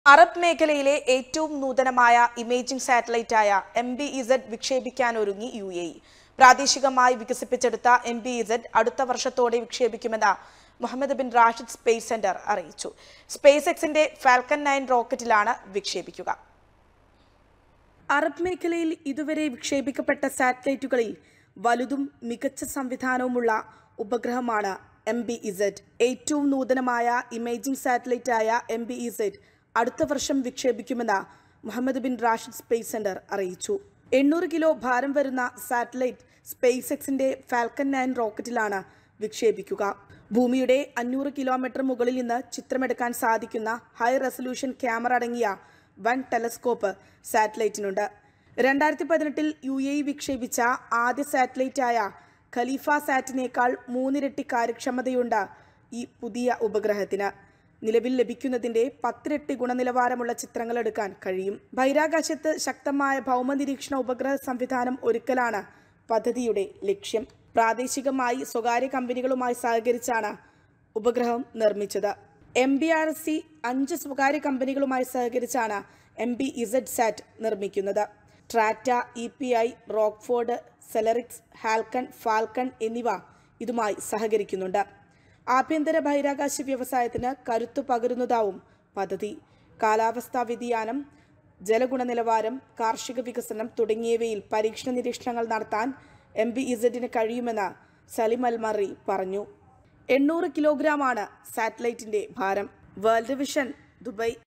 Arab മേഖലയിലെ ഏറ്റവും നൂതനമായ ഇമേജിംഗ് സാറ്റലൈറ്റായ എം ബി ഇസഡ് വിക്ഷേപിക്കാനൊരുങ്ങി യു എ ഇ പ്രാദേശികമായി വികസിപ്പിച്ചെടുത്ത എം ബി ഇസഡ് അടുത്ത വർഷത്തോടെ വിക്ഷേപിക്കുമെന്ന് Mohammed bin Rashid space centre അറിയിച്ചു സ്പേസ് എക്സിന്റെ ഫാൽക്കൺ നയൻ റോക്കറ്റിലാണ് വിക്ഷേപിക്കുക അറബ് മേഖലയിൽ ഇതുവരെ വിക്ഷേപിക്കപ്പെട്ട സാറ്റലൈറ്റുകളിൽ വലുതും മികച്ച സംവിധാനവുമുള്ള ഉപഗ്രഹമാണ് എം ബി ഇസഡ് ഏറ്റവും നൂതനമായ ഇമേജിംഗ് സാറ്റലൈറ്റായ എം ബി ഇസഡ് അടുത്ത വർഷം വിക്ഷേപിക്കുമെന്ന് Mohammed bin Rashid space centre അറിയിച്ചു എണ്ണൂറ് കിലോ ഭാരം വരുന്ന സാറ്റലൈറ്റ് സ്പേസ് എക്സിന്റെ ഫാൽക്കൺ നയൻ റോക്കറ്റിലാണ് വിക്ഷേപിക്കുക ഭൂമിയുടെ അഞ്ഞൂറ് കിലോമീറ്റർ മുകളിൽ നിന്ന് ചിത്രമെടുക്കാൻ സാധിക്കുന്ന ഹൈ റെസൊല്യൂഷൻ ക്യാമറ അടങ്ങിയ വൺ ടെലസ്കോപ്പ് സാറ്റലൈറ്റിനുണ്ട് രണ്ടായിരത്തി പതിനെട്ടിൽ യു എ ഇ വിക്ഷേപിച്ച ആദ്യ സാറ്റലൈറ്റായ ഖലീഫ സാറ്റിനേക്കാൾ മൂന്നിരട്ടി കാര്യക്ഷമതയുണ്ട് ഈ പുതിയ ഉപഗ്രഹത്തിന് നിലവിൽ ലഭിക്കുന്നതിന്റെ പത്തിരട്ടി ഗുണനിലവാരമുള്ള ചിത്രങ്ങൾ എടുക്കാൻ കഴിയും ബഹിരാകാശത്ത് ശക്തമായ ഭൗമനിരീക്ഷണ ഉപഗ്രഹ സംവിധാനം ഒരുക്കലാണ് പദ്ധതിയുടെ ലക്ഷ്യം പ്രാദേശികമായി സ്വകാര്യ കമ്പനികളുമായി സഹകരിച്ചാണ് ഉപഗ്രഹം നിർമ്മിച്ചത് എം ബി ആർ സി അഞ്ച് സ്വകാര്യ കമ്പനികളുമായി സഹകരിച്ചാണ് എം ബി ഇസഡ് സാറ്റ് നിർമ്മിക്കുന്നത് ട്രാറ്റ ഇ പി ഐ റോക്ക്ഫോർഡ് സെലറിക്സ് ഹാൽക്കൺ ഫാൽക്കൺ എന്നിവ ഇതുമായി സഹകരിക്കുന്നുണ്ട് ആഭ്യന്തര ബഹിരാകാശ വ്യവസായത്തിന് കരുത്തു പകരുന്നതാവും പദ്ധതി കാലാവസ്ഥാ വ്യതിയാനം ജലഗുണനിലവാരം കാർഷിക വികസനം തുടങ്ങിയവയിൽ പരീക്ഷണ നിരീക്ഷണങ്ങൾ നടത്താൻ എം ബി ഇസഡിന് കഴിയുമെന്ന് സലിം അൽമറി പറഞ്ഞു എണ്ണൂറ് കിലോഗ്രാമാണ് സാറ്റലൈറ്റിന്റെ ഭാരം വേൾഡ് വിഷൻ ദുബൈ